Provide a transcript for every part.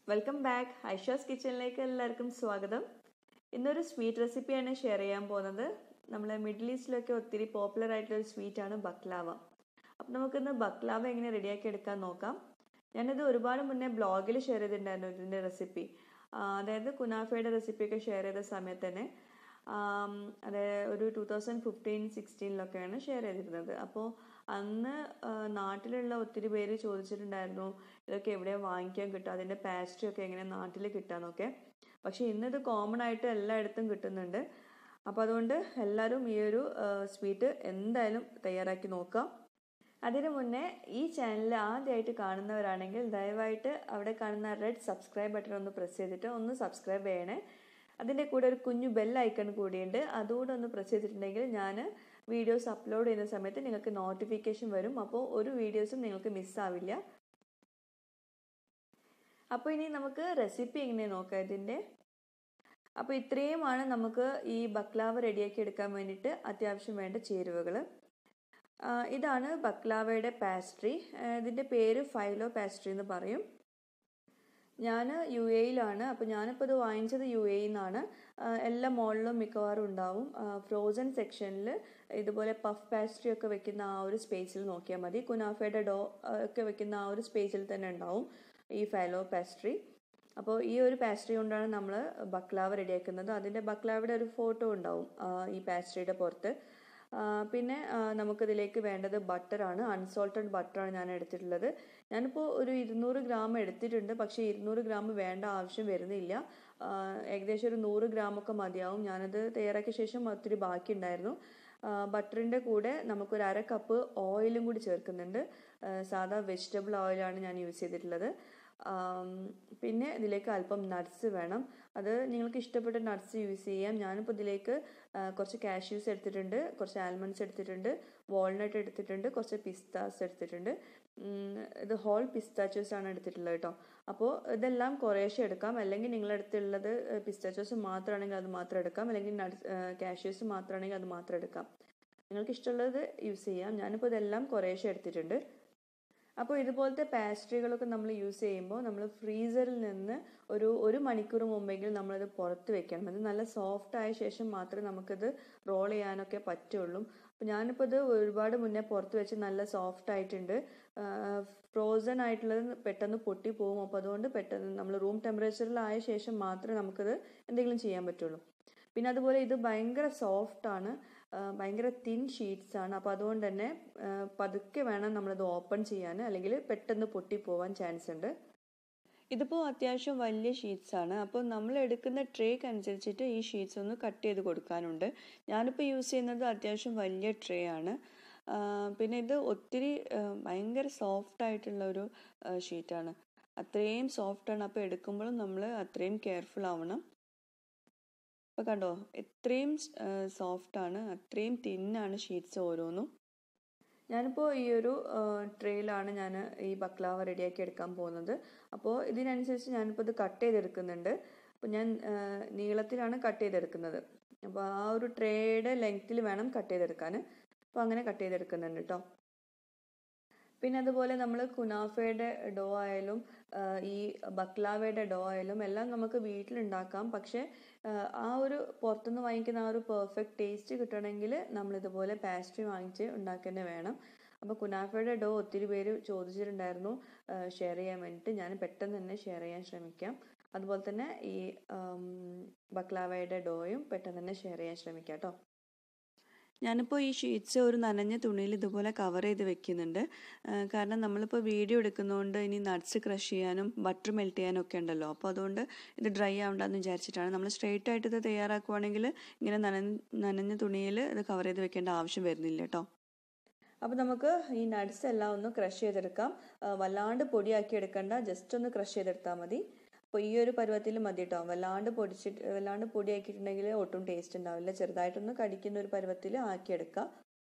welcome back Aisha's കിച്ചണിലേക്ക് എല്ലാവർക്കും സ്വാഗതം ഇന്നൊരു സ്വീറ്റ് റെസിപ്പിയാണ് ഷെയർ ചെയ്യാൻ പോകുന്നത് നമ്മളെ മിഡിൽ ഈസ്റ്റിലൊക്കെ ഒത്തിരി പോപ്പുലർ ആയിട്ടുള്ള ഒരു സ്വീറ്റാണ് ബക്ലാവ അപ്പം നമുക്കിന്ന് ബക്ലാവ എങ്ങനെ റെഡിയാക്കി എടുക്കാൻ നോക്കാം ഞാനിത് ഒരുപാട് മുന്നേ ബ്ലോഗിൽ ഷെയർ ചെയ്തിട്ടുണ്ടായിരുന്നു ഇതിൻ്റെ റെസിപ്പി അതായത് കുനാഫയുടെ റെസിപ്പിയൊക്കെ ഷെയർ ചെയ്ത സമയത്ത് തന്നെ അതായത് ഒരു ടൂ തൗസൻഡ് ഫിഫ്റ്റീൻ സിക്സ്റ്റീനിലൊക്കെയാണ് ഷെയർ ചെയ്തിരുന്നത് അപ്പോൾ അന്ന് നാട്ടിലുള്ള ഒത്തിരി പേര് ചോദിച്ചിട്ടുണ്ടായിരുന്നു ഇതൊക്കെ എവിടെ വാങ്ങിക്കാൻ കിട്ടും അതിൻ്റെ പാസ്ട്രി ഒക്കെ എങ്ങനെ നാട്ടിൽ കിട്ടാന്നൊക്കെ പക്ഷെ ഇന്നിത് കോമൺ ആയിട്ട് എല്ലായിടത്തും കിട്ടുന്നുണ്ട് അപ്പോൾ അതുകൊണ്ട് എല്ലാവരും ഈ ഒരു സ്വീറ്റ് എന്തായാലും തയ്യാറാക്കി നോക്കാം അതിനു മുന്നേ ഈ ചാനൽ ആദ്യമായിട്ട് കാണുന്നവരാണെങ്കിൽ ദയവായിട്ട് അവിടെ കാണുന്ന റെഡ് സബ്സ്ക്രൈബ് ബട്ടൺ ഒന്ന് പ്രസ് ചെയ്തിട്ട് ഒന്ന് സബ്സ്ക്രൈബ് ചെയ്യണേ അതിൻ്റെ കൂടെ ഒരു കുഞ്ഞു ബെൽ ഐക്കൺ കൂടിയുണ്ട് അതുകൂടെ ഒന്ന് പ്രസ് ചെയ്തിട്ടുണ്ടെങ്കിൽ ഞാൻ വീഡിയോസ് അപ്ലോഡ് ചെയ്യുന്ന സമയത്ത് നിങ്ങൾക്ക് നോട്ടിഫിക്കേഷൻ വരും അപ്പോൾ ഒരു വീഡിയോസും നിങ്ങൾക്ക് മിസ്സാവില്ല അപ്പോൾ ഇനി നമുക്ക് റെസിപ്പി എങ്ങനെ നോക്കാം ഇതിൻ്റെ അപ്പോൾ ഇത്രയുമാണ് നമുക്ക് ഈ ബക്ലാവ റെഡിയാക്കി എടുക്കാൻ വേണ്ടിയിട്ട് അത്യാവശ്യം വേണ്ട ചേരുവകൾ ഇതാണ് ബക്ലാവയുടെ പാസ്ട്രി ഇതിൻ്റെ പേര് ഫൈലോ പാസ്ട്രി എന്ന് പറയും ഞാൻ യു എയിലാണ് അപ്പോൾ ഞാനിപ്പോൾ ഇത് വാങ്ങിച്ചത് യു എയിൽ നിന്നാണ് എല്ലാ മോളിലും മിക്കവാറും ഉണ്ടാവും ഫ്രോസൺ സെക്ഷനിൽ ഇതുപോലെ പഫ് പാസ്ട്രി ഒക്കെ വെക്കുന്ന ആ ഒരു സ്പേസിൽ നോക്കിയാൽ മതി കുനാഫയുടെ ഡോ ഒക്കെ വെക്കുന്ന ആ ഒരു സ്പേസിൽ തന്നെ ഉണ്ടാവും ഈ ഫൈലോ പാസ്ട്രി അപ്പോൾ ഈ ഒരു പാസ്ട്രി കൊണ്ടാണ് നമ്മൾ ബക്ലാവ റെഡിയാക്കുന്നത് അതിൻ്റെ ബക്ലാവയുടെ ഒരു ഫോട്ടോ ഉണ്ടാവും ഈ പാസ്ട്രിയുടെ പുറത്ത് പിന്നെ നമുക്കിതിലേക്ക് വേണ്ടത് ബട്ടറാണ് അൺസോൾട്ടഡ് ബട്ടറാണ് ഞാൻ എടുത്തിട്ടുള്ളത് ഞാനിപ്പോൾ ഒരു ഇരുന്നൂറ് ഗ്രാം എടുത്തിട്ടുണ്ട് പക്ഷേ ഇരുന്നൂറ് ഗ്രാം വേണ്ട ആവശ്യം വരുന്നില്ല ഏകദേശം ഒരു നൂറ് ഗ്രാമൊക്കെ മതിയാവും ഞാനത് തയ്യാറാക്കിയ ശേഷം ഒത്തിരി ബാക്കി ഉണ്ടായിരുന്നു ബട്ടറിൻ്റെ കൂടെ നമുക്കൊരു അര കപ്പ് ഓയിലും കൂടി ചേർക്കുന്നുണ്ട് സാധാ വെജിറ്റബിൾ ഓയിലാണ് ഞാൻ യൂസ് ചെയ്തിട്ടുള്ളത് പിന്നെ ഇതിലേക്ക് അല്പം നട്ട്സ് വേണം അത് നിങ്ങൾക്ക് ഇഷ്ടപ്പെട്ട നട്ട്സ് യൂസ് ചെയ്യാം ഞാനിപ്പോൾ ഇതിലേക്ക് കുറച്ച് കാഷ്യൂസ് എടുത്തിട്ടുണ്ട് കുറച്ച് ആൽമണ്ട്സ് എടുത്തിട്ടുണ്ട് വാൾനട്ട് എടുത്തിട്ടുണ്ട് കുറച്ച് പിസ്താസ് എടുത്തിട്ടുണ്ട് ഇത് ഹോൾ പിസ്താച്ചോസ് ആണ് എടുത്തിട്ടുള്ളത് കേട്ടോ അപ്പോൾ ഇതെല്ലാം കുറേശ്ശെ എടുക്കാം അല്ലെങ്കിൽ നിങ്ങളടുത്തുള്ളത് പിസ്താച്ചോസ് മാത്രമാണെങ്കിൽ അത് മാത്രം എടുക്കാം അല്ലെങ്കിൽ നട്ട്സ് കാഷ്യൂസ് മാത്രമാണെങ്കിൽ അത് മാത്രം എടുക്കാം നിങ്ങൾക്ക് ഇഷ്ടമുള്ളത് യൂസ് ചെയ്യാം ഞാനിപ്പോൾ ഇതെല്ലാം കുറേശ്ശെ എടുത്തിട്ടുണ്ട് അപ്പോൾ ഇതുപോലത്തെ പാസ്ട്രികളൊക്കെ നമ്മൾ യൂസ് ചെയ്യുമ്പോൾ നമ്മൾ ഫ്രീസറിൽ നിന്ന് ഒരു ഒരു മണിക്കൂർ മുമ്പെങ്കിലും നമ്മളത് പുറത്ത് വെക്കണം അത് നല്ല സോഫ്റ്റ് ആയ ശേഷം മാത്രമേ നമുക്കിത് റോൾ ചെയ്യാനൊക്കെ പറ്റുള്ളൂ അപ്പോൾ ഞാനിപ്പോൾ ഇത് ഒരുപാട് മുന്നേ പുറത്ത് വെച്ച് നല്ല സോഫ്റ്റ് ആയിട്ടുണ്ട് ഫ്രോസൺ ആയിട്ടുള്ളത് പെട്ടെന്ന് പൊട്ടി പോകും അപ്പോൾ അതുകൊണ്ട് പെട്ടെന്ന് നമ്മൾ റൂം ടെമ്പറേച്ചറിലായ ശേഷം മാത്രമേ നമുക്കിത് എന്തെങ്കിലും ചെയ്യാൻ പറ്റുള്ളൂ പിന്നെ അതുപോലെ ഇത് ഭയങ്കര സോഫ്റ്റ് ആണ് ഭയങ്കര തിൻ ഷീറ്റ്സ് ആണ് അപ്പോൾ അതുകൊണ്ട് തന്നെ പതുക്കെ വേണം നമ്മളിത് ഓപ്പൺ ചെയ്യാൻ അല്ലെങ്കിൽ പെട്ടെന്ന് പൊട്ടിപ്പോവാൻ ചാൻസ് ഉണ്ട് ഇതിപ്പോൾ അത്യാവശ്യം വലിയ ഷീറ്റ്സ് ആണ് അപ്പോൾ നമ്മൾ എടുക്കുന്ന ട്രേക്ക് അനുസരിച്ചിട്ട് ഈ ഷീറ്റ്സ് ഒന്ന് കട്ട് ചെയ്ത് കൊടുക്കാനുണ്ട് ഞാനിപ്പോൾ യൂസ് ചെയ്യുന്നത് അത്യാവശ്യം വലിയ ട്രേ ആണ് പിന്നെ ഇത് ഒത്തിരി ഭയങ്കര സോഫ്റ്റ് ആയിട്ടുള്ള ഒരു ഷീറ്റാണ് അത്രയും സോഫ്റ്റ് ആണ് അപ്പോൾ എടുക്കുമ്പോഴും നമ്മൾ അത്രയും കെയർഫുൾ ആവണം അപ്പോൾ കണ്ടോ എത്രയും സോഫ്റ്റ് ആണ് അത്രയും തിന്നാണ് ഷീറ്റ്സ് ഓരോന്നും ഞാനിപ്പോൾ ഈ ഒരു ട്രേയിലാണ് ഞാൻ ഈ ബക്ലാവ റെഡിയാക്കി എടുക്കാൻ പോകുന്നത് അപ്പോൾ ഇതിനനുസരിച്ച് ഞാനിപ്പോൾ ഇത് കട്ട് ചെയ്തെടുക്കുന്നുണ്ട് അപ്പോൾ ഞാൻ നീളത്തിലാണ് കട്ട് ചെയ്തെടുക്കുന്നത് അപ്പോൾ ആ ഒരു ട്രേയുടെ ലെങ്ത്തിൽ വേണം കട്ട് ചെയ്തെടുക്കാൻ അപ്പോൾ അങ്ങനെ കട്ട് ചെയ്തെടുക്കുന്നുണ്ട് കേട്ടോ പിന്നെ അതുപോലെ നമ്മൾ കുനാഫയുടെ ഡോ ആയാലും ഈ ബക്ലാവയുടെ ഡോ ആയാലും എല്ലാം നമുക്ക് വീട്ടിലുണ്ടാക്കാം പക്ഷേ ആ ഒരു പുറത്തുനിന്ന് വാങ്ങിക്കുന്ന ആ ഒരു പെർഫെക്റ്റ് ടേസ്റ്റ് കിട്ടണമെങ്കിൽ നമ്മൾ ഇതുപോലെ പാസ്ട്രി വാങ്ങിച്ച് ഉണ്ടാക്കുക വേണം അപ്പോൾ കുനാഫയുടെ ഡോ ഒത്തിരി പേര് ചോദിച്ചിട്ടുണ്ടായിരുന്നു ഷെയർ ചെയ്യാൻ വേണ്ടിയിട്ട് ഞാൻ പെട്ടെന്ന് തന്നെ ഷെയർ ചെയ്യാൻ ശ്രമിക്കാം അതുപോലെ തന്നെ ഈ ബക്ലാവയുടെ ഡോയും പെട്ടെന്ന് തന്നെ ഷെയർ ചെയ്യാൻ ശ്രമിക്കാം കേട്ടോ ഞാനിപ്പോൾ ഈ ഷീറ്റ്സ് ഒരു നനഞ്ഞ തുണിയിൽ ഇതുപോലെ കവർ ചെയ്ത് വെക്കുന്നുണ്ട് കാരണം നമ്മളിപ്പോൾ വീഡിയോ എടുക്കുന്നതുകൊണ്ട് ഇനി നട്ട്സ് ക്രഷ് ചെയ്യാനും ബട്ടർ മെൽറ്റ് ചെയ്യാനും ഒക്കെ ഉണ്ടല്ലോ അപ്പോൾ അതുകൊണ്ട് ഇത് ഡ്രൈ ആവണ്ടെന്ന് വിചാരിച്ചിട്ടാണ് നമ്മൾ സ്ട്രെയിറ്റ് ആയിട്ട് ഇത് തയ്യാറാക്കുവാണെങ്കിൽ ഇങ്ങനെ നനഞ്ഞ നനഞ്ഞ തുണിയിൽ ഇത് കവർ ചെയ്ത് വെക്കേണ്ട ആവശ്യം വരുന്നില്ല കേട്ടോ അപ്പോൾ നമുക്ക് ഈ നട്ട്സ് എല്ലാം ഒന്ന് ക്രഷ് ചെയ്തെടുക്കാം വല്ലാണ്ട് പൊടിയാക്കി എടുക്കണ്ട ജസ്റ്റ് ഒന്ന് ക്രഷ് ചെയ്തെടുത്താൽ മതി അപ്പോൾ ഈ ഒരു പരുവത്തിൽ മതി കേട്ടോ വല്ലാണ്ട് പൊടിച്ചിട്ട് വല്ലാണ്ട് പൊടിയാക്കിയിട്ടുണ്ടെങ്കിൽ ഒട്ടും ടേസ്റ്റ് ഉണ്ടാവില്ല ചെറുതായിട്ടൊന്ന് കടിക്കുന്ന ഒരു പരുവത്തിൽ ആക്കിയെടുക്കുക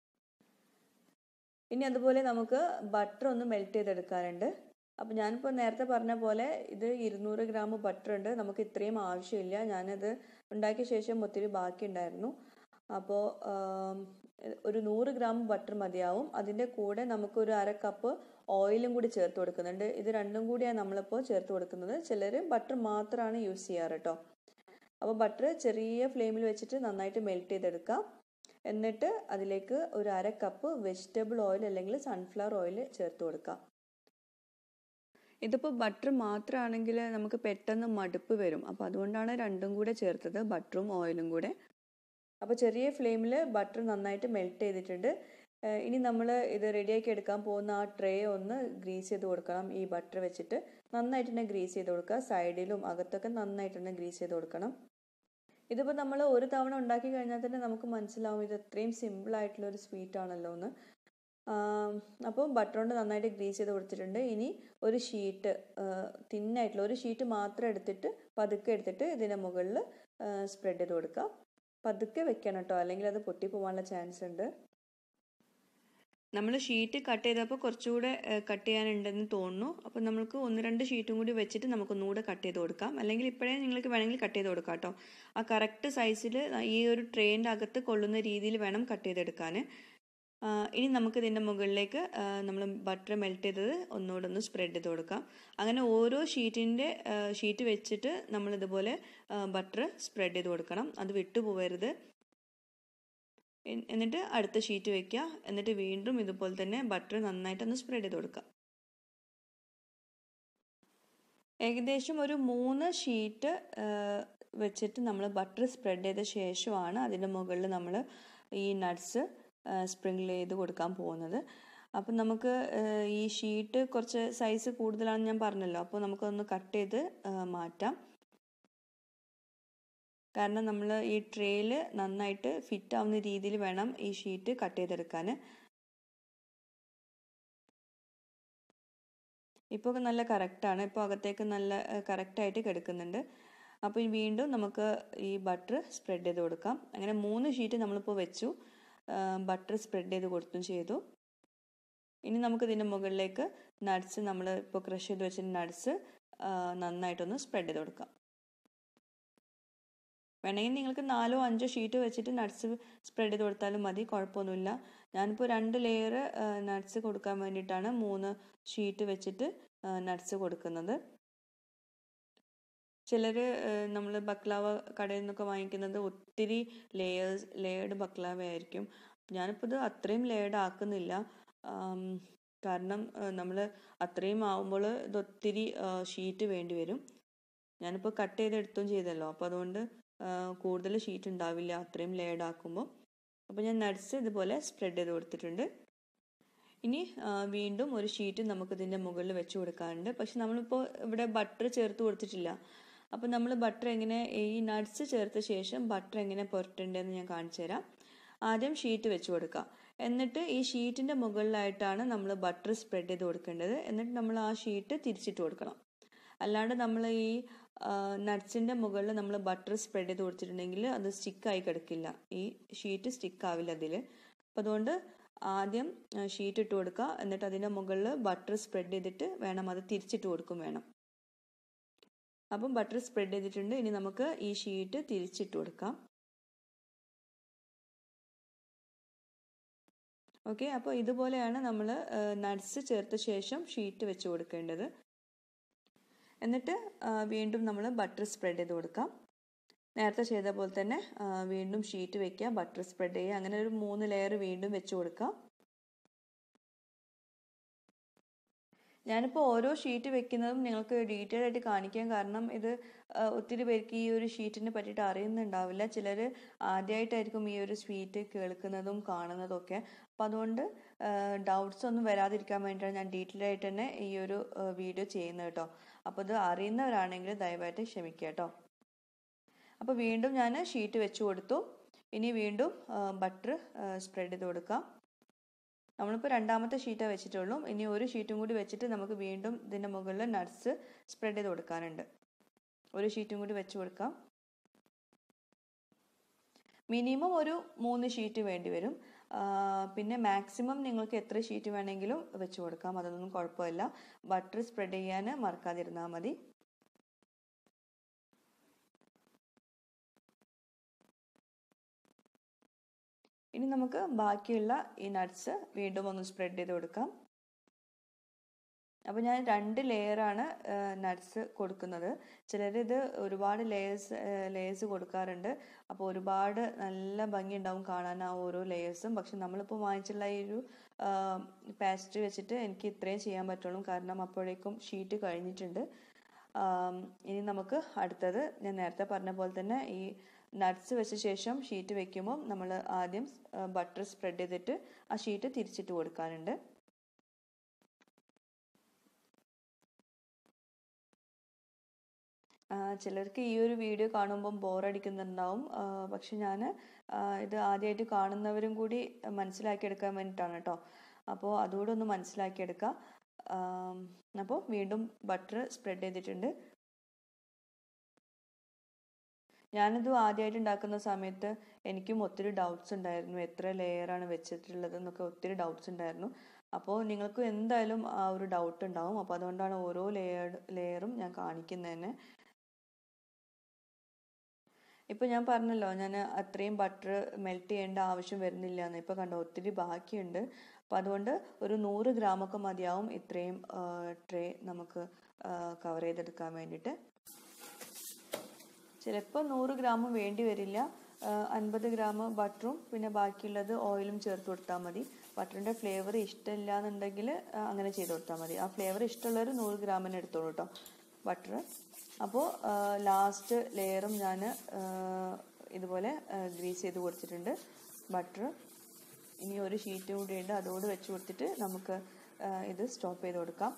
ഇനി അതുപോലെ നമുക്ക് ബട്ടർ ഒന്ന് മെൽറ്റ് ചെയ്തെടുക്കാനുണ്ട് അപ്പോൾ ഞാനിപ്പോൾ നേരത്തെ പറഞ്ഞ പോലെ ഇത് ഇരുന്നൂറ് ഗ്രാം ബട്ടർ ഉണ്ട് നമുക്ക് ഇത്രയും ആവശ്യമില്ല ഞാനത് ഉണ്ടാക്കിയ ശേഷം ഒത്തിരി ബാക്കി ഉണ്ടായിരുന്നു അപ്പോൾ ഒരു നൂറ് ഗ്രാം ബട്ടർ മതിയാവും അതിൻ്റെ കൂടെ നമുക്കൊരു അര കപ്പ് ഓയിലും കൂടി ചേർത്ത് കൊടുക്കുന്നുണ്ട് ഇത് രണ്ടും കൂടിയാണ് നമ്മളിപ്പോൾ ചേർത്ത് കൊടുക്കുന്നത് ചിലർ ബട്ടർ മാത്രമാണ് യൂസ് ചെയ്യാറ് കേട്ടോ അപ്പോൾ ബട്ടർ ചെറിയ ഫ്ലെയിമിൽ വെച്ചിട്ട് നന്നായിട്ട് മെൽറ്റ് ചെയ്തെടുക്കാം എന്നിട്ട് അതിലേക്ക് ഒരു അര കപ്പ് വെജിറ്റബിൾ ഓയിൽ അല്ലെങ്കിൽ സൺഫ്ലവർ ഓയിൽ ചേർത്ത് കൊടുക്കാം ഇതിപ്പോൾ ബട്ടർ മാത്രമാണെങ്കിൽ നമുക്ക് പെട്ടെന്ന് മടുപ്പ് വരും അപ്പോൾ അതുകൊണ്ടാണ് രണ്ടും കൂടെ ചേർത്തത് ബട്ടറും ഓയിലും കൂടെ അപ്പോൾ ചെറിയ ഫ്ലെയിമിൽ ബട്ടർ നന്നായിട്ട് മെൽറ്റ് ചെയ്തിട്ടുണ്ട് ഇനി നമ്മൾ ഇത് റെഡിയാക്കി എടുക്കാൻ പോകുന്ന ആ ട്രേ ഒന്ന് ഗ്രീസ് ചെയ്ത് കൊടുക്കണം ഈ ബട്ടർ വെച്ചിട്ട് നന്നായിട്ട് തന്നെ ഗ്രീസ് ചെയ്ത് കൊടുക്കുക സൈഡിലും അകത്തൊക്കെ നന്നായിട്ട് തന്നെ ഗ്രീസ് ചെയ്ത് കൊടുക്കണം ഇതിപ്പോൾ നമ്മൾ ഒരു തവണ ഉണ്ടാക്കി കഴിഞ്ഞാൽ തന്നെ നമുക്ക് മനസ്സിലാവും ഇത് എത്രയും സിമ്പിൾ ആയിട്ടുള്ള ഒരു സ്വീറ്റ് ആണല്ലോ എന്ന് അപ്പോൾ ബട്ടർ കൊണ്ട് നന്നായിട്ട് ഗ്രീസ് ചെയ്ത് കൊടുത്തിട്ടുണ്ട് ഇനി ഒരു ഷീറ്റ് തിന്നായിട്ടുള്ള ഒരു ഷീറ്റ് മാത്രം എടുത്തിട്ട് പതുക്കെ എടുത്തിട്ട് ഇതിൻ്റെ മുകളിൽ സ്പ്രെഡ് ചെയ്ത് കൊടുക്കുക പതുക്കെ വെക്കണം കേട്ടോ അല്ലെങ്കിൽ അത് പൊട്ടിപ്പോവാനുള്ള ചാൻസ് ഉണ്ട് നമ്മൾ ഷീറ്റ് കട്ട് ചെയ്തപ്പോൾ കുറച്ചുകൂടെ കട്ട് ചെയ്യാനുണ്ടെന്ന് തോന്നുന്നു അപ്പോൾ നമുക്ക് ഒന്ന് രണ്ട് ഷീറ്റും കൂടി വെച്ചിട്ട് നമുക്ക് ഒന്നുകൂടെ കട്ട് ചെയ്ത് കൊടുക്കാം അല്ലെങ്കിൽ ഇപ്പോഴേ നിങ്ങൾക്ക് വേണമെങ്കിൽ കട്ട് ചെയ്ത് കൊടുക്കാം കേട്ടോ ആ കറക്റ്റ് സൈസിൽ ഈ ഒരു ട്രെയിൻ്റെ അകത്ത് കൊള്ളുന്ന രീതിയിൽ വേണം കട്ട് ചെയ്തെടുക്കാൻ ഇനി നമുക്ക് ഇതിൻ്റെ മുകളിലേക്ക് നമ്മൾ ബട്ടർ മെൽറ്റ് ചെയ്തത് ഒന്നുകൂടെ ഒന്ന് സ്പ്രെഡ് ചെയ്ത് കൊടുക്കാം അങ്ങനെ ഓരോ ഷീറ്റിൻ്റെ ഷീറ്റ് വെച്ചിട്ട് നമ്മൾ ഇതുപോലെ ബട്ടർ സ്പ്രെഡ് ചെയ്ത് കൊടുക്കണം അത് വിട്ടു പോകരുത് എന്നിട്ട് അടുത്ത ഷീറ്റ് വെക്കുക എന്നിട്ട് വീണ്ടും ഇതുപോലെ തന്നെ ബട്ടർ നന്നായിട്ടൊന്ന് സ്പ്രെഡ് ചെയ്ത് കൊടുക്കുക ഏകദേശം ഒരു മൂന്ന് ഷീറ്റ് വെച്ചിട്ട് നമ്മൾ ബട്ടർ സ്പ്രെഡ് ചെയ്ത ശേഷമാണ് അതിൻ്റെ മുകളിൽ നമ്മൾ ഈ നട്ട്സ് സ്പ്രിങ്കിൾ ചെയ്ത് കൊടുക്കാൻ പോകുന്നത് അപ്പം നമുക്ക് ഈ ഷീറ്റ് കുറച്ച് സൈസ് കൂടുതലാണെന്ന് ഞാൻ പറഞ്ഞല്ലോ അപ്പോൾ നമുക്കൊന്ന് കട്ട് ചെയ്ത് മാറ്റാം കാരണം നമ്മൾ ഈ ട്രേയിൽ നന്നായിട്ട് ഫിറ്റ് ആവുന്ന രീതിയിൽ വേണം ഈ ഷീറ്റ് കട്ട് ചെയ്തെടുക്കാൻ ഇപ്പോൾ നല്ല കറക്റ്റാണ് ഇപ്പോൾ അകത്തേക്ക് നല്ല കറക്റ്റായിട്ട് കിടക്കുന്നുണ്ട് അപ്പോൾ വീണ്ടും നമുക്ക് ഈ ബട്ടർ സ്പ്രെഡ് ചെയ്ത് കൊടുക്കാം അങ്ങനെ മൂന്ന് ഷീറ്റ് നമ്മളിപ്പോൾ വെച്ചു ബട്ടർ സ്പ്രെഡ് ചെയ്ത് കൊടുത്തും ചെയ്തു ഇനി നമുക്ക് ഇതിൻ്റെ മുകളിലേക്ക് നട്ട്സ് നമ്മൾ ഇപ്പോൾ ക്രഷ് ചെയ്ത് വെച്ചിട്ട് നട്ട്സ് നന്നായിട്ടൊന്ന് സ്പ്രെഡ് ചെയ്ത് കൊടുക്കാം വേണമെങ്കിൽ നിങ്ങൾക്ക് നാലോ അഞ്ചോ ഷീറ്റ് വെച്ചിട്ട് നട്ട്സ് സ്പ്രെഡ് ചെയ്ത് കൊടുത്താലും മതി കുഴപ്പമൊന്നുമില്ല ഞാനിപ്പോൾ രണ്ട് ലെയർ നട്ട്സ് കൊടുക്കാൻ വേണ്ടിയിട്ടാണ് മൂന്ന് ഷീറ്റ് വെച്ചിട്ട് നട്ട്സ് കൊടുക്കുന്നത് ചിലർ നമ്മൾ ബക്ലാവ കടയിൽ നിന്നൊക്കെ വാങ്ങിക്കുന്നത് ഒത്തിരി ലെയേഴ്സ് ലെയർഡ് ബക്ലാവ ആയിരിക്കും ഞാനിപ്പോൾ ഇത് അത്രയും ലെയർഡ് ആക്കുന്നില്ല കാരണം നമ്മൾ അത്രയും ആവുമ്പോൾ ഇത് ഒത്തിരി ഷീറ്റ് വേണ്ടി വരും ഞാനിപ്പോൾ കട്ട് ചെയ്തെടുത്തും ചെയ്തല്ലോ അപ്പോൾ അതുകൊണ്ട് കൂടുതൽ ഷീറ്റ് ഉണ്ടാവില്ല അത്രയും ലെയർഡ് ആക്കുമ്പോൾ അപ്പോൾ ഞാൻ നട്ട്സ് ഇതുപോലെ സ്പ്രെഡ് ചെയ്ത് കൊടുത്തിട്ടുണ്ട് ഇനി വീണ്ടും ഒരു ഷീറ്റ് നമുക്ക് ഇതിൻ്റെ മുകളിൽ വെച്ച് കൊടുക്കാറുണ്ട് പക്ഷെ നമ്മളിപ്പോൾ ഇവിടെ ബട്ടർ ചേർത്ത് കൊടുത്തിട്ടില്ല അപ്പോൾ നമ്മൾ ബട്ടർ എങ്ങനെ ഈ നട്ട്സ് ചേർത്ത ശേഷം ബട്ടർ എങ്ങനെ പുരട്ടേണ്ടതെന്ന് ഞാൻ കാണിച്ചു തരാം ആദ്യം ഷീറ്റ് വെച്ച് കൊടുക്കുക എന്നിട്ട് ഈ ഷീറ്റിൻ്റെ മുകളിലായിട്ടാണ് നമ്മൾ ബട്ടർ സ്പ്രെഡ് ചെയ്ത് കൊടുക്കേണ്ടത് എന്നിട്ട് നമ്മൾ ആ ഷീറ്റ് തിരിച്ചിട്ട് കൊടുക്കണം അല്ലാണ്ട് നമ്മൾ ഈ നട്ട്സിൻ്റെ മുകളിൽ നമ്മൾ ബട്ടർ സ്പ്രെഡ് ചെയ്ത് കൊടുത്തിട്ടുണ്ടെങ്കിൽ അത് സ്റ്റിക്കായി കിടക്കില്ല ഈ ഷീറ്റ് സ്റ്റിക്ക് ആവില്ല അതിൽ അപ്പോൾ അതുകൊണ്ട് ആദ്യം ഷീറ്റ് ഇട്ട് കൊടുക്കുക എന്നിട്ട് അതിൻ്റെ മുകളിൽ ബട്ടർ സ്പ്രെഡ് ചെയ്തിട്ട് വേണം അത് തിരിച്ചിട്ട് കൊടുക്കും വേണം അപ്പം ബട്ടർ സ്പ്രെഡ് ചെയ്തിട്ടുണ്ട് ഇനി നമുക്ക് ഈ ഷീറ്റ് തിരിച്ചിട്ട് കൊടുക്കാം ഓക്കെ അപ്പോൾ ഇതുപോലെയാണ് നമ്മൾ നട്ട്സ് ചേർത്ത ശേഷം ഷീറ്റ് വെച്ച് കൊടുക്കേണ്ടത് എന്നിട്ട് വീണ്ടും നമ്മൾ ബട്ടർ സ്പ്രെഡ് ചെയ്ത് കൊടുക്കാം നേരത്തെ ചെയ്ത പോലെ തന്നെ വീണ്ടും ഷീറ്റ് വെക്കുക ബട്ടർ സ്പ്രെഡ് ചെയ്യുക അങ്ങനെ ഒരു മൂന്ന് ലെയർ വീണ്ടും വെച്ച് കൊടുക്കാം ഞാനിപ്പോൾ ഓരോ ഷീറ്റ് വെക്കുന്നതും നിങ്ങൾക്ക് ഡീറ്റെയിൽ ആയിട്ട് കാണിക്കാൻ കാരണം ഇത് ഒത്തിരി പേർക്ക് ഈ ഒരു ഷീറ്റിനെ പറ്റിയിട്ട് അറിയുന്നുണ്ടാവില്ല ചിലർ ആദ്യമായിട്ടായിരിക്കും ഈ ഒരു സ്വീറ്റ് കേൾക്കുന്നതും കാണുന്നതും ഒക്കെ അപ്പം അതുകൊണ്ട് ഡൗട്ട്സ് ഒന്നും വരാതിരിക്കാൻ വേണ്ടിയിട്ടാണ് ഞാൻ ഡീറ്റെയിൽ ആയിട്ട് തന്നെ ഈ ഒരു വീഡിയോ ചെയ്യുന്നത് കേട്ടോ അപ്പോൾ ഇത് അറിയുന്നവരാണെങ്കിൽ ദയവായിട്ട് ക്ഷമിക്കുക കേട്ടോ അപ്പോൾ വീണ്ടും ഞാൻ ഷീറ്റ് വെച്ച് കൊടുത്തു ഇനി വീണ്ടും ബട്ടർ സ്പ്രെഡ് ചെയ്ത് കൊടുക്കാം നമ്മളിപ്പോൾ രണ്ടാമത്തെ ഷീറ്റാണ് വെച്ചിട്ടുള്ളൂ ഇനി ഒരു ഷീറ്റും കൂടി വെച്ചിട്ട് നമുക്ക് വീണ്ടും ഇതിൻ്റെ മുകളിൽ നട്ട്സ് സ്പ്രെഡ് ചെയ്ത് കൊടുക്കാനുണ്ട് ഒരു ഷീറ്റും കൂടി വെച്ച് കൊടുക്കാം മിനിമം ഒരു മൂന്ന് ഷീറ്റ് വേണ്ടി വരും പിന്നെ മാക്സിമം നിങ്ങൾക്ക് എത്ര ഷീറ്റ് വേണമെങ്കിലും വെച്ച് കൊടുക്കാം അതൊന്നും കുഴപ്പമില്ല ബട്ടർ സ്പ്രെഡ് ചെയ്യാൻ മറക്കാതിരുന്നാൽ മതി ഇനി നമുക്ക് ബാക്കിയുള്ള ഈ നട്ട്സ് വീണ്ടും ഒന്ന് സ്പ്രെഡ് ചെയ്ത് കൊടുക്കാം അപ്പോൾ ഞാൻ രണ്ട് ലെയറാണ് നട്ട്സ് കൊടുക്കുന്നത് ചിലർ ഇത് ഒരുപാട് ലെയേഴ്സ് ലെയേഴ്സ് കൊടുക്കാറുണ്ട് അപ്പോൾ ഒരുപാട് നല്ല ഭംഗി ഉണ്ടാവും കാണാൻ ആ ഓരോ ലെയേഴ്സും പക്ഷെ നമ്മളിപ്പോൾ വാങ്ങിച്ചുള്ള ഈ ഒരു പാസ്ട്രി വെച്ചിട്ട് എനിക്ക് ഇത്രയും ചെയ്യാൻ പറ്റുള്ളൂ കാരണം അപ്പോഴേക്കും ഷീറ്റ് കഴിഞ്ഞിട്ടുണ്ട് ഇനി നമുക്ക് അടുത്തത് ഞാൻ നേരത്തെ പറഞ്ഞ പോലെ തന്നെ ഈ നട്ട്സ് വെച്ച ശേഷം ഷീറ്റ് വെക്കുമ്പോൾ നമ്മൾ ആദ്യം ബട്ടർ സ്പ്രെഡ് ചെയ്തിട്ട് ആ ഷീറ്റ് തിരിച്ചിട്ട് കൊടുക്കാനുണ്ട് ചിലർക്ക് ഈ ഒരു വീഡിയോ കാണുമ്പം ബോറടിക്കുന്നുണ്ടാവും പക്ഷെ ഞാൻ ഇത് ആദ്യമായിട്ട് കാണുന്നവരും കൂടി മനസ്സിലാക്കിയെടുക്കാൻ വേണ്ടിയിട്ടാണ് കേട്ടോ അപ്പോൾ അതുകൂടെ ഒന്ന് മനസ്സിലാക്കിയെടുക്കുക അപ്പോൾ വീണ്ടും ബട്ടർ സ്പ്രെഡ് ചെയ്തിട്ടുണ്ട് ഞാനിത് ആദ്യമായിട്ട് ഉണ്ടാക്കുന്ന സമയത്ത് എനിക്കും ഒത്തിരി ഡൗട്ട്സ് ഉണ്ടായിരുന്നു എത്ര ലെയറാണ് വെച്ചിട്ടുള്ളത് എന്നൊക്കെ ഒത്തിരി ഡൗട്ട്സ് ഉണ്ടായിരുന്നു അപ്പോൾ നിങ്ങൾക്ക് എന്തായാലും ആ ഒരു ഡൗട്ട് ഉണ്ടാവും അപ്പോൾ അതുകൊണ്ടാണ് ഓരോ ലെയർ ലെയറും ഞാൻ കാണിക്കുന്നതന്നെ ഇപ്പോൾ ഞാൻ പറഞ്ഞല്ലോ ഞാൻ അത്രയും ബട്ടർ മെൽറ്റ് ചെയ്യേണ്ട ആവശ്യം വരുന്നില്ല എന്ന് ഇപ്പോൾ കണ്ടോ ഒത്തിരി ബാക്കിയുണ്ട് അപ്പോൾ അതുകൊണ്ട് ഒരു നൂറ് ഗ്രാമൊക്കെ മതിയാവും ഇത്രയും ട്രേ നമുക്ക് കവർ ചെയ്തെടുക്കാൻ വേണ്ടിയിട്ട് ചിലപ്പോൾ നൂറ് ഗ്രാം വേണ്ടി വരില്ല അൻപത് ഗ്രാം ബട്ടറും പിന്നെ ബാക്കിയുള്ളത് ഓയിലും ചേർത്ത് കൊടുത്താൽ മതി ബട്ടറിൻ്റെ ഫ്ലേവർ ഇഷ്ടമില്ല എന്നുണ്ടെങ്കിൽ അങ്ങനെ ചെയ്ത് കൊടുത്താൽ മതി ആ ഫ്ലേവർ ഇഷ്ടമുള്ളവർ നൂറ് ഗ്രാമിന് എടുത്തോളൂ കേട്ടോ ബട്ടർ അപ്പോൾ ലാസ്റ്റ് ലെയറും ഞാൻ ഇതുപോലെ ഗ്രീസ് ചെയ്ത് കൊടുത്തിട്ടുണ്ട് ബട്ടർ ഇനി ഒരു ഷീറ്റ് കൂടി ഉണ്ട് അതോട് വെച്ച് കൊടുത്തിട്ട് നമുക്ക് ഇത് സ്റ്റോപ്പ് ചെയ്ത് കൊടുക്കാം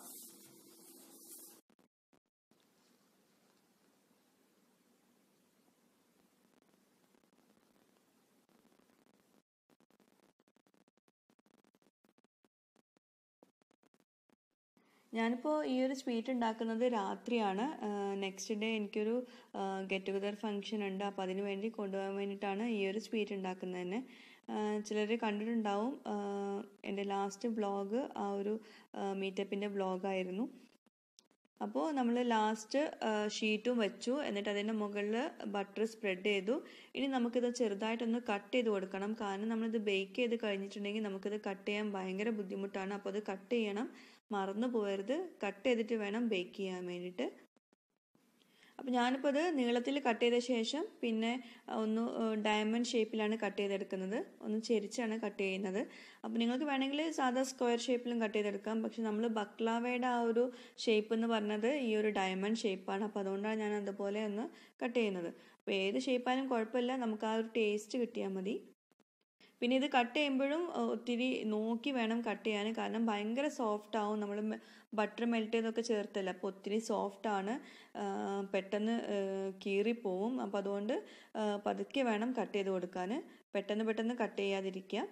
ഞാനിപ്പോൾ ഈ ഒരു സ്വീറ്റ് ഉണ്ടാക്കുന്നത് രാത്രിയാണ് നെക്സ്റ്റ് ഡേ എനിക്കൊരു ഗെറ്റ് ടുഗദർ ഫംഗ്ഷൻ ഉണ്ട് അപ്പോൾ അതിന് വേണ്ടി കൊണ്ടുപോകാൻ വേണ്ടിയിട്ടാണ് ഈ ഒരു സ്വീറ്റ് ഉണ്ടാക്കുന്നത് തന്നെ ചിലർ കണ്ടിട്ടുണ്ടാവും എൻ്റെ ലാസ്റ്റ് വ്ളോഗ് ആ ഒരു മീറ്റപ്പിൻ്റെ വ്ളോഗായിരുന്നു അപ്പോൾ നമ്മൾ ലാസ്റ്റ് ഷീറ്റും വെച്ചു എന്നിട്ട് അതിൻ്റെ മുകളിൽ ബട്ടർ സ്പ്രെഡ് ചെയ്തു ഇനി നമുക്കിത് ചെറുതായിട്ടൊന്ന് കട്ട് ചെയ്ത് കൊടുക്കണം കാരണം നമ്മളിത് ബേക്ക് ചെയ്ത് കഴിഞ്ഞിട്ടുണ്ടെങ്കിൽ നമുക്കിത് കട്ട് ചെയ്യാൻ ഭയങ്കര ബുദ്ധിമുട്ടാണ് അപ്പോൾ അത് കട്ട് ചെയ്യണം മറന്നു പോകരുത് കട്ട് ചെയ്തിട്ട് വേണം ബേക്ക് ചെയ്യാൻ വേണ്ടിയിട്ട് അപ്പോൾ ഞാനിപ്പോൾ അത് നീളത്തിൽ കട്ട് ചെയ്ത ശേഷം പിന്നെ ഒന്ന് ഡയമണ്ട് ഷേപ്പിലാണ് കട്ട് ചെയ്തെടുക്കുന്നത് ഒന്ന് ചെരിച്ചാണ് കട്ട് ചെയ്യുന്നത് അപ്പോൾ നിങ്ങൾക്ക് വേണമെങ്കിൽ സാധാ സ്ക്വയർ ഷേപ്പിലും കട്ട് ചെയ്തെടുക്കാം പക്ഷെ നമ്മൾ ബക്ലാവയുടെ ആ ഒരു ഷേപ്പ് എന്ന് പറഞ്ഞത് ഈ ഒരു ഡയമണ്ട് ഷേപ്പാണ് അപ്പോൾ അതുകൊണ്ടാണ് ഞാൻ അതുപോലെ ഒന്ന് കട്ട് ചെയ്യുന്നത് അപ്പോൾ ഏത് ഷേപ്പായാലും കുഴപ്പമില്ല നമുക്ക് ആ ഒരു ടേസ്റ്റ് കിട്ടിയാൽ മതി പിന്നെ ഇത് കട്ട് ചെയ്യുമ്പോഴും ഒത്തിരി നോക്കി വേണം കട്ട് ചെയ്യാൻ കാരണം ഭയങ്കര സോഫ്റ്റ് ആവും നമ്മൾ ബട്ടർ മെൽറ്റ് ചെയ്തൊക്കെ ചേർത്തല്ല അപ്പോൾ ഒത്തിരി സോഫ്റ്റ് ആണ് പെട്ടെന്ന് കീറിപ്പോവും അപ്പോൾ അതുകൊണ്ട് പതുക്കെ വേണം കട്ട് ചെയ്ത് കൊടുക്കാൻ പെട്ടെന്ന് പെട്ടെന്ന് കട്ട് ചെയ്യാതിരിക്കുക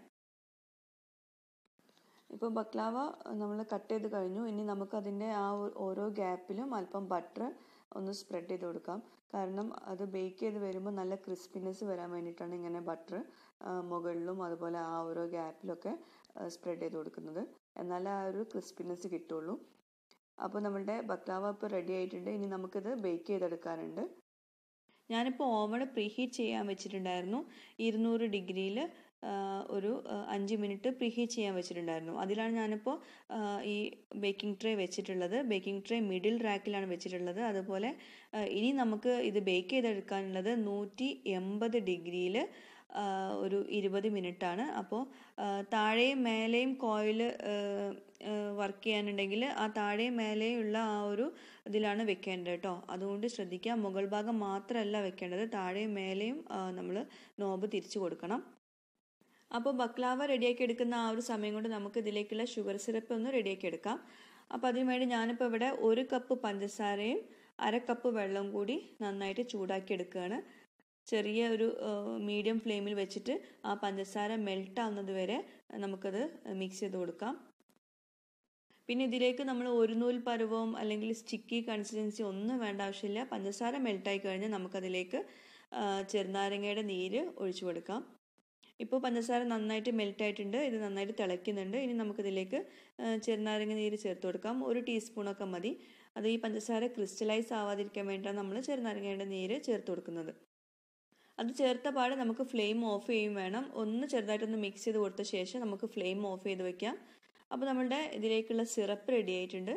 ഇപ്പോൾ ബക്ലാവ നമ്മൾ കട്ട് ചെയ്ത് കഴിഞ്ഞു ഇനി നമുക്കതിൻ്റെ ആ ഓരോ ഗ്യാപ്പിലും അല്പം ബട്ടർ ഒന്ന് സ്പ്രെഡ് ചെയ്ത് കൊടുക്കാം കാരണം അത് ബേക്ക് ചെയ്ത് വരുമ്പോൾ നല്ല ക്രിസ്പിനെസ് വരാൻ വേണ്ടിയിട്ടാണ് ഇങ്ങനെ ബട്ടർ മുകളിലും അതുപോലെ ആ ഓരോ ഗ്യാപ്പിലൊക്കെ സ്പ്രെഡ് ചെയ്ത് കൊടുക്കുന്നത് എന്നാലേ ആ ഒരു ക്രിസ്പിനെസ് കിട്ടുള്ളൂ അപ്പോൾ നമ്മളുടെ ബക്ലാവ ഇപ്പോൾ റെഡി ആയിട്ടുണ്ട് ഇനി നമുക്കിത് ബേക്ക് ചെയ്തെടുക്കാനുണ്ട് ഞാനിപ്പോൾ ഓവൺ പ്രീഹീറ്റ് ചെയ്യാൻ വെച്ചിട്ടുണ്ടായിരുന്നു ഇരുന്നൂറ് ഡിഗ്രിയിൽ ഒരു അഞ്ച് മിനിറ്റ് പ്രീഹീറ്റ് ചെയ്യാൻ വെച്ചിട്ടുണ്ടായിരുന്നു അതിലാണ് ഞാനിപ്പോൾ ഈ ബേക്കിംഗ് ട്രേ വെച്ചിട്ടുള്ളത് ബേക്കിംഗ് ട്രേ മിഡിൽ റാക്കിലാണ് വെച്ചിട്ടുള്ളത് അതുപോലെ ഇനി നമുക്ക് ഇത് ബേക്ക് ചെയ്തെടുക്കാനുള്ളത് നൂറ്റി എൺപത് ഡിഗ്രിയിൽ ഒരു ഇരുപത് മിനിറ്റാണ് അപ്പോൾ താഴെയും മേലെയും കോയിൽ വർക്ക് ചെയ്യാനുണ്ടെങ്കിൽ ആ താഴെയും മേലെയുള്ള ആ ഒരു ഇതിലാണ് വെക്കേണ്ടത് കേട്ടോ അതുകൊണ്ട് ശ്രദ്ധിക്കുക മുകൾ ഭാഗം മാത്രമല്ല വെക്കേണ്ടത് താഴെയും മേലെയും നമ്മൾ നോബ് തിരിച്ചു കൊടുക്കണം അപ്പോൾ ബക്ലാവ റെഡിയാക്കി എടുക്കുന്ന ആ ഒരു സമയം കൊണ്ട് നമുക്ക് ഇതിലേക്കുള്ള ഷുഗർ സിറപ്പ് ഒന്ന് റെഡിയാക്കി എടുക്കാം അപ്പോൾ അതിനു വേണ്ടി ഞാനിപ്പോൾ ഇവിടെ ഒരു കപ്പ് പഞ്ചസാരയും അര കപ്പ് വെള്ളം കൂടി നന്നായിട്ട് ചൂടാക്കി എടുക്കുകയാണ് ചെറിയ ഒരു മീഡിയം ഫ്ലെയിമിൽ വെച്ചിട്ട് ആ പഞ്ചസാര മെൽറ്റ് ആവുന്നത് വരെ നമുക്കത് മിക്സ് ചെയ്ത് കൊടുക്കാം പിന്നെ ഇതിലേക്ക് നമ്മൾ ഒരു നൂൽ പരുവവും അല്ലെങ്കിൽ സ്റ്റിക്കി കൺസിസ്റ്റൻസി ഒന്നും വേണ്ട ആവശ്യമില്ല പഞ്ചസാര മെൽട്ടായി കഴിഞ്ഞാൽ നമുക്കതിലേക്ക് ചെറുനാരങ്ങയുടെ നീര് ഒഴിച്ചു കൊടുക്കാം ഇപ്പോൾ പഞ്ചസാര നന്നായിട്ട് മെൽറ്റ് ആയിട്ടുണ്ട് ഇത് നന്നായിട്ട് തിളയ്ക്കുന്നുണ്ട് ഇനി നമുക്കിതിലേക്ക് ചെറുനാരങ്ങ നീര് ചേർത്ത് കൊടുക്കാം ഒരു ടീസ്പൂണൊക്കെ മതി അത് ഈ പഞ്ചസാര ക്രിസ്റ്റലൈസ് ആവാതിരിക്കാൻ വേണ്ടിയിട്ടാണ് നമ്മൾ ചെറുനാരങ്ങയുടെ നീര് ചേർത്ത് കൊടുക്കുന്നത് അത് ചേർത്ത പാടെ നമുക്ക് ഫ്ലെയിം ഓഫ് ചെയ്യും വേണം ഒന്ന് ചെറുതായിട്ടൊന്ന് മിക്സ് ചെയ്ത് കൊടുത്ത ശേഷം നമുക്ക് ഫ്ലെയിം ഓഫ് ചെയ്ത് വെക്കാം അപ്പോൾ നമ്മളുടെ ഇതിലേക്കുള്ള സിറപ്പ് റെഡി ആയിട്ടുണ്ട്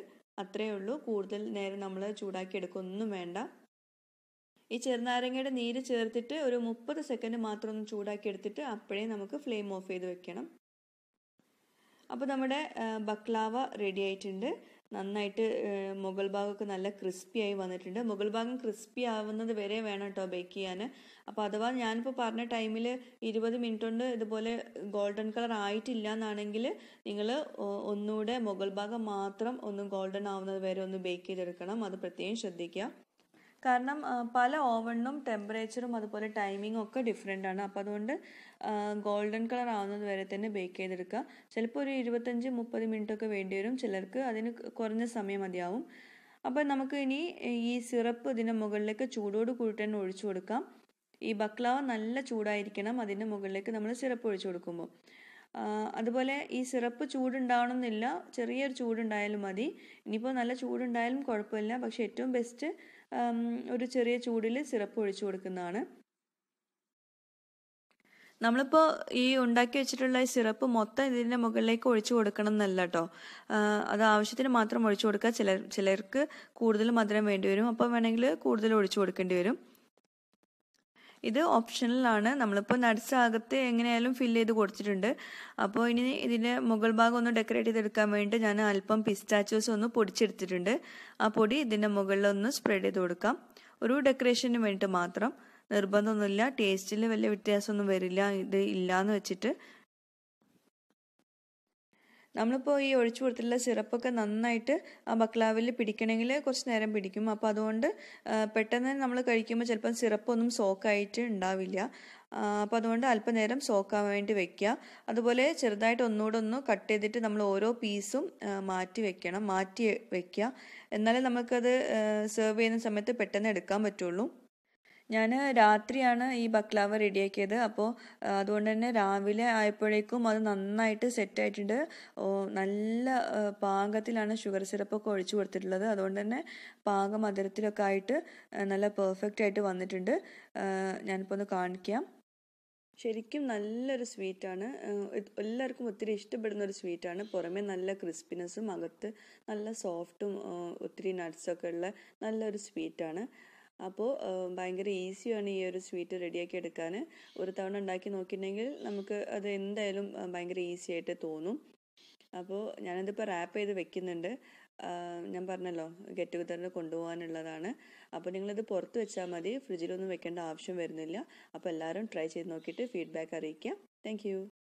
അത്രയേ ഉള്ളൂ കൂടുതൽ നേരം നമ്മൾ ചൂടാക്കി എടുക്കൊന്നും വേണ്ട ഈ ചെറുനാരങ്ങയുടെ നീര് ചേർത്തിട്ട് ഒരു മുപ്പത് സെക്കൻഡ് മാത്രം ഒന്ന് ചൂടാക്കി എടുത്തിട്ട് അപ്പോഴേ നമുക്ക് ഫ്ലെയിം ഓഫ് ചെയ്ത് വെക്കണം അപ്പോൾ നമ്മുടെ ബക്ലാവ റെഡി ആയിട്ടുണ്ട് നന്നായിട്ട് മുകൾ ഭാഗമൊക്കെ നല്ല ക്രിസ്പി ആയി വന്നിട്ടുണ്ട് മുകൾ ഭാഗം ക്രിസ്പി ആവുന്നത് വരെ വേണം കേട്ടോ ബേക്ക് ചെയ്യാൻ അപ്പോൾ അഥവാ ഞാനിപ്പോൾ പറഞ്ഞ ടൈമിൽ ഇരുപത് മിനിറ്റ് കൊണ്ട് ഇതുപോലെ ഗോൾഡൻ കളർ ആയിട്ടില്ല എന്നാണെങ്കിൽ നിങ്ങൾ ഒന്നുകൂടെ മുകൾ ഭാഗം മാത്രം ഒന്ന് ഗോൾഡൻ ആവുന്നത് വരെ ഒന്ന് ബേക്ക് ചെയ്തെടുക്കണം അത് പ്രത്യേകം ശ്രദ്ധിക്കുക കാരണം പല ഓവണിനും ടെമ്പറേച്ചറും അതുപോലെ ടൈമിങ്ങും ഒക്കെ ഡിഫറെൻ്റ് ആണ് അപ്പോൾ അതുകൊണ്ട് ഗോൾഡൻ കളർ ആവുന്നത് വരെ തന്നെ ബേക്ക് ചെയ്തെടുക്കുക ചിലപ്പോൾ ഒരു ഇരുപത്തഞ്ച് മുപ്പത് മിനിറ്റ് ഒക്കെ വേണ്ടി വരും ചിലർക്ക് അതിന് കുറഞ്ഞ സമയം മതിയാവും അപ്പോൾ നമുക്ക് ഇനി ഈ സിറപ്പ് ഇതിൻ്റെ മുകളിലേക്ക് ചൂടോട് കൂടി തന്നെ ഒഴിച്ചു കൊടുക്കാം ഈ ബക്ലാവ നല്ല ചൂടായിരിക്കണം അതിൻ്റെ മുകളിലേക്ക് നമ്മൾ സിറപ്പ് ഒഴിച്ചു കൊടുക്കുമ്പോൾ അതുപോലെ ഈ സിറപ്പ് ചൂടുണ്ടാവണമെന്നില്ല ചെറിയൊരു ചൂടുണ്ടായാലും മതി ഇനിയിപ്പോൾ നല്ല ചൂടുണ്ടായാലും കുഴപ്പമില്ല പക്ഷേ ഏറ്റവും ബെസ്റ്റ് ഒരു ചെറിയ ചൂടിൽ സിറപ്പ് ഒഴിച്ചു കൊടുക്കുന്നതാണ് നമ്മളിപ്പോൾ ഈ ഉണ്ടാക്കി വെച്ചിട്ടുള്ള ഈ സിറപ്പ് മൊത്തം ഇതിൻ്റെ മുകളിലേക്ക് ഒഴിച്ചു കൊടുക്കണം എന്നല്ല കേട്ടോ അത് ആവശ്യത്തിന് മാത്രം ഒഴിച്ചു കൊടുക്കുക ചിലർ ചിലർക്ക് കൂടുതൽ മധുരം വേണ്ടി വരും അപ്പോൾ വേണമെങ്കിൽ കൂടുതൽ ഒഴിച്ചു കൊടുക്കേണ്ടി വരും ഇത് ഓപ്ഷണലാണ് നമ്മളിപ്പോൾ നട്സ് അകത്ത് എങ്ങനെയായാലും ഫില്ല് ചെയ്ത് കൊടുത്തിട്ടുണ്ട് അപ്പോൾ ഇനി ഇതിൻ്റെ മുകൾ ഭാഗം ഒന്ന് ഡെക്കറേറ്റ് ചെയ്തെടുക്കാൻ വേണ്ടി ഞാൻ അല്പം പിസ്റ്റാച്ചോസ് ഒന്ന് പൊടിച്ചെടുത്തിട്ടുണ്ട് ആ പൊടി ഇതിൻ്റെ മുകളിൽ ഒന്ന് സ്പ്രെഡ് ചെയ്ത് കൊടുക്കാം ഒരു ഡെക്കറേഷന് വേണ്ടിയിട്ട് മാത്രം നിർബന്ധമൊന്നുമില്ല ടേസ്റ്റിൽ വലിയ വ്യത്യാസമൊന്നും വരില്ല ഇത് ഇല്ലയെന്ന് വെച്ചിട്ട് നമ്മളിപ്പോൾ ഈ ഒഴിച്ചു കൊടുത്തിട്ടുള്ള സിറപ്പൊക്കെ നന്നായിട്ട് ആ ബക്ലാവിൽ പിടിക്കണമെങ്കിൽ കുറച്ച് നേരം പിടിക്കും അപ്പോൾ അതുകൊണ്ട് പെട്ടെന്ന് നമ്മൾ കഴിക്കുമ്പോൾ ചിലപ്പം സിറപ്പൊന്നും സോക്കായിട്ട് ഉണ്ടാവില്ല അപ്പോൾ അതുകൊണ്ട് അല്പനേരം സോക്കാൻ വേണ്ടി വെക്കുക അതുപോലെ ചെറുതായിട്ട് ഒന്നുകൂടെ ഒന്ന് കട്ട് ചെയ്തിട്ട് നമ്മൾ ഓരോ പീസും മാറ്റി വെക്കണം മാറ്റി വെക്കുക എന്നാലേ നമുക്കത് സെർവ് ചെയ്യുന്ന സമയത്ത് പെട്ടെന്ന് എടുക്കാൻ പറ്റുള്ളൂ ഞാൻ രാത്രിയാണ് ഈ ബക്ലാവ റെഡിയാക്കിയത് അപ്പോൾ അതുകൊണ്ട് തന്നെ രാവിലെ ആയപ്പോഴേക്കും അത് നന്നായിട്ട് സെറ്റായിട്ടുണ്ട് നല്ല പാകത്തിലാണ് ഷുഗർ സിറപ്പൊക്കെ ഒഴിച്ചു കൊടുത്തിട്ടുള്ളത് അതുകൊണ്ട് തന്നെ പാകം മധുരത്തിലൊക്കെ ആയിട്ട് നല്ല പെർഫെക്റ്റ് ആയിട്ട് വന്നിട്ടുണ്ട് ഞാനിപ്പോൾ ഒന്ന് കാണിക്കാം ശരിക്കും നല്ലൊരു സ്വീറ്റാണ് എല്ലാവർക്കും ഒത്തിരി ഇഷ്ടപ്പെടുന്ന ഒരു സ്വീറ്റാണ് പുറമേ നല്ല ക്രിസ്പിനെസ്സും അകത്ത് നല്ല സോഫ്റ്റും ഒത്തിരി നട്ട്സൊക്കെ ഉള്ള നല്ലൊരു സ്വീറ്റാണ് അപ്പോൾ ഭയങ്കര ഈസിയാണ് ഈ ഒരു സ്വീറ്റ് റെഡിയാക്കി എടുക്കാൻ ഒരു തവണ ഉണ്ടാക്കി നോക്കിയിട്ടുണ്ടെങ്കിൽ നമുക്ക് അത് എന്തായാലും ഭയങ്കര ഈസി ആയിട്ട് തോന്നും അപ്പോൾ ഞാനതിപ്പോൾ റാപ്പ് ചെയ്ത് വെക്കുന്നുണ്ട് ഞാൻ പറഞ്ഞല്ലോ ഗെറ്റ് ടുഗദറിന് കൊണ്ടുപോകാനുള്ളതാണ് അപ്പോൾ നിങ്ങളിത് പുറത്ത് വെച്ചാൽ മതി ഫ്രിഡ്ജിലൊന്നും വെക്കേണ്ട ആവശ്യം വരുന്നില്ല അപ്പോൾ എല്ലാവരും ട്രൈ ചെയ്ത് നോക്കിയിട്ട് ഫീഡ്ബാക്ക് അറിയിക്കുക താങ്ക്